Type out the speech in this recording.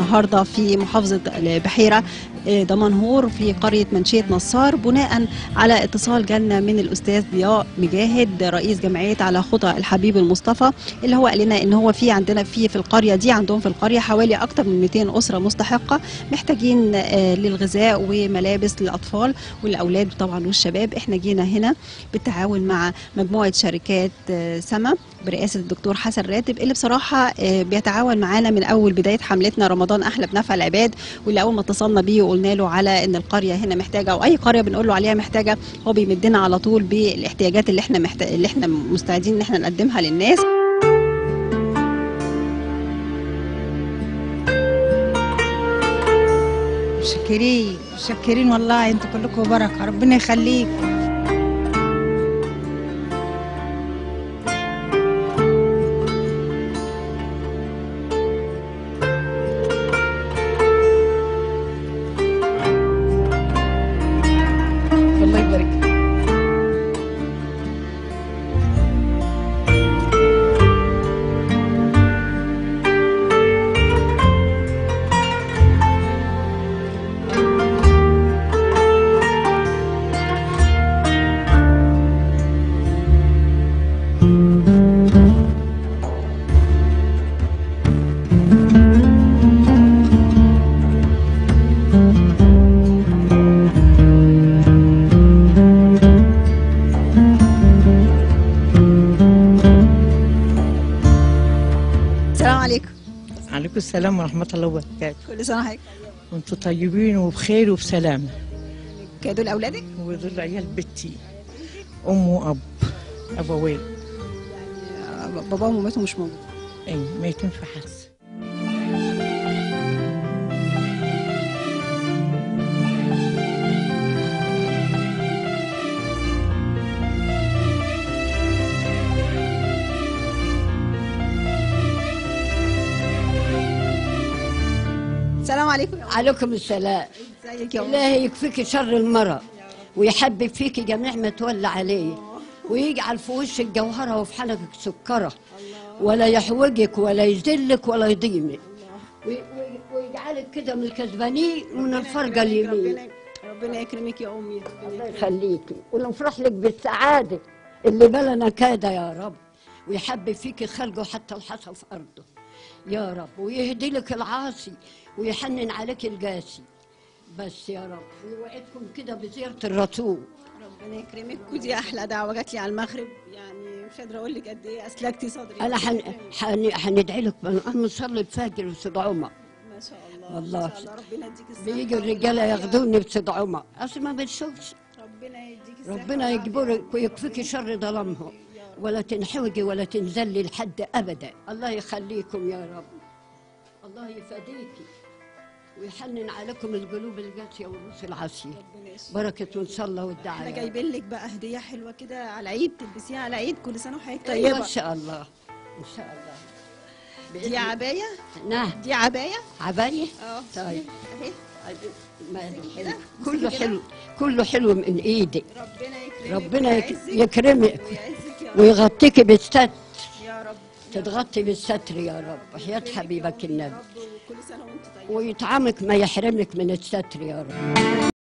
النهارده في محافظه البحيره آه، دمنهور في قريه منشيه نصار بناء على اتصال جالنا من الاستاذ ضياء مجاهد رئيس جمعيه على خطى الحبيب المصطفى اللي هو قال لنا ان هو في عندنا في في القريه دي عندهم في القريه حوالي اكتر من 200 اسره مستحقه محتاجين آه، للغذاء وملابس للاطفال والاولاد طبعا والشباب احنا جينا هنا بالتعاون مع مجموعه شركات آه، سما برئاسه الدكتور حسن راتب اللي بصراحه آه، بيتعاون معانا من اول بدايه حملتنا رمضان احلى بنفع العباد واللي اول ما اتصلنا بيه وقلنا له على ان القريه هنا محتاجه او اي قريه بنقول له عليها محتاجه هو بيمدنا على طول بالاحتياجات اللي احنا محتاج اللي احنا مستعدين ان احنا نقدمها للناس مشكرين مشكرين والله انتوا كلكم بركه ربنا يخليك الله يبارك السلام عليكم عليكم السلام ورحمة الله وبركاته كل سنه وحضرتك وانتم طيبين وبخير وبسلامة طيب. دول اولادك ودول عيال بنتي أم وأب أبوين آه، باباهم ومامتهم مش موجود أيوة ميتين في حادثة السلام عليكم يا عليكم السلام ازيك يا أم؟ الله يكفيك شر المرض ويحبب فيك جميع ما تولى عليه ويجعل في وشك جوهرة وفي حلقك سكرة ولا يحوجك ولا يذلك ولا يضيمك وي- وي- ويجعلك كده من الكسبانين ومن الفرقة اليمين ربنا ربنا يكرمك يا امي الله يخليكي ونفرح لك بالسعادة اللي بلنا كاد يا رب ويحبب فيك خلقه حتى الحصى في أرضه يا رب ويهدي لك العاصي ويحنن عليك القاسي بس يا رب ويوعدكم كده بزيارة الرسول ربنا يكرمك ودي احلى دعوه جات لي على المغرب يعني مش قادره اقول لك قد ايه اسلكتي صدري أنا حن... حن... حندعي لك أنا نصلي الفجر وسيد عمر ما شاء الله والله. ما شاء الله ربنا يديك الصحه بيجي الرجالة ياخدوني بسيد عمر أصل ما بنشوفش ربنا يديك الصحه ربنا يجبرك ويكفيك شر ظلمهم ولا تنحوجي ولا تنزلي لحد ابدا الله يخليكم يا رب الله يفديكي ويحنن عليكم القلوب القاسيه والروس العاسيه ربنا يشفيك. بركه والصلاه احنا والدعاء جايبين لك بقى هديه حلوه كده على العيد تلبسيها على العيد كل سنه وحضرتك طيبه طيبه ان شاء الله ان شاء الله دي عبايه نعم دي عبايه عباية اه طيب اهي ما- كده؟ كله كده؟ حلو كله حلو من ايدك ربنا يكرمك ربنا يك- ويعزك يكرمك ويعزك يا رب ويغطيك بالستر يا رب تتغطي بالستر يا رب وحياة حبيبك النبي رب وكل سنه وانت طيبه ويطعمك ما يحرمك من الستر يا رب